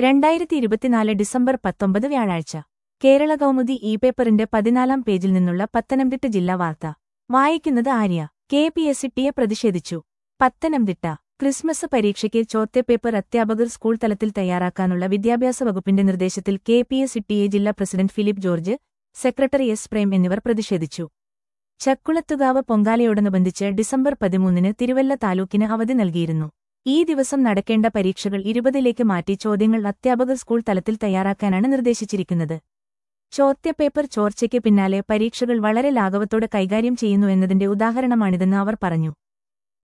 രണ്ടായിരത്തി ഇരുപത്തിനാല് ഡിസംബർ പത്തൊമ്പത് വ്യാഴാഴ്ച കേരള കൗമുദി ഇ പേപ്പറിന്റെ പതിനാലാം പേജിൽ നിന്നുള്ള പത്തനംതിട്ട ജില്ലാ വാർത്ത വായിക്കുന്നത് ആര്യ കെ പി എസ് ടിയെ പ്രതിഷേധിച്ചു പത്തനംതിട്ട ക്രിസ്മസ് പരീക്ഷയ്ക്ക് ചോദ്യപേപ്പർ അധ്യാപകർ സ്കൂൾ തലത്തിൽ തയ്യാറാക്കാനുള്ള വിദ്യാഭ്യാസ വകുപ്പിന്റെ നിർദ്ദേശത്തിൽ കെ പി എസ് ടിയെ ജില്ലാ president Philip George secretary S Prem എന്നിവർ പ്രതിഷേധിച്ചു ചക്കുളത്തുകാവ് പൊങ്കാലയോടനുബന്ധിച്ച് ഡിസംബർ പതിമൂന്നിന് തിരുവല്ല താലൂക്കിന് അവധി നൽകിയിരുന്നു ഈ ദിവസം നടക്കേണ്ട പരീക്ഷകൾ ഇരുപതിലേക്ക് മാറ്റി ചോദ്യങ്ങൾ അധ്യാപകർ സ്കൂൾ തലത്തിൽ തയ്യാറാക്കാനാണ് നിർദ്ദേശിച്ചിരിക്കുന്നത് ചോദ്യപേപ്പർ ചോർച്ചയ്ക്ക് പിന്നാലെ പരീക്ഷകൾ വളരെ ലാഘവത്തോടെ കൈകാര്യം ചെയ്യുന്നു എന്നതിന്റെ ഉദാഹരണമാണിതെന്ന് അവർ പറഞ്ഞു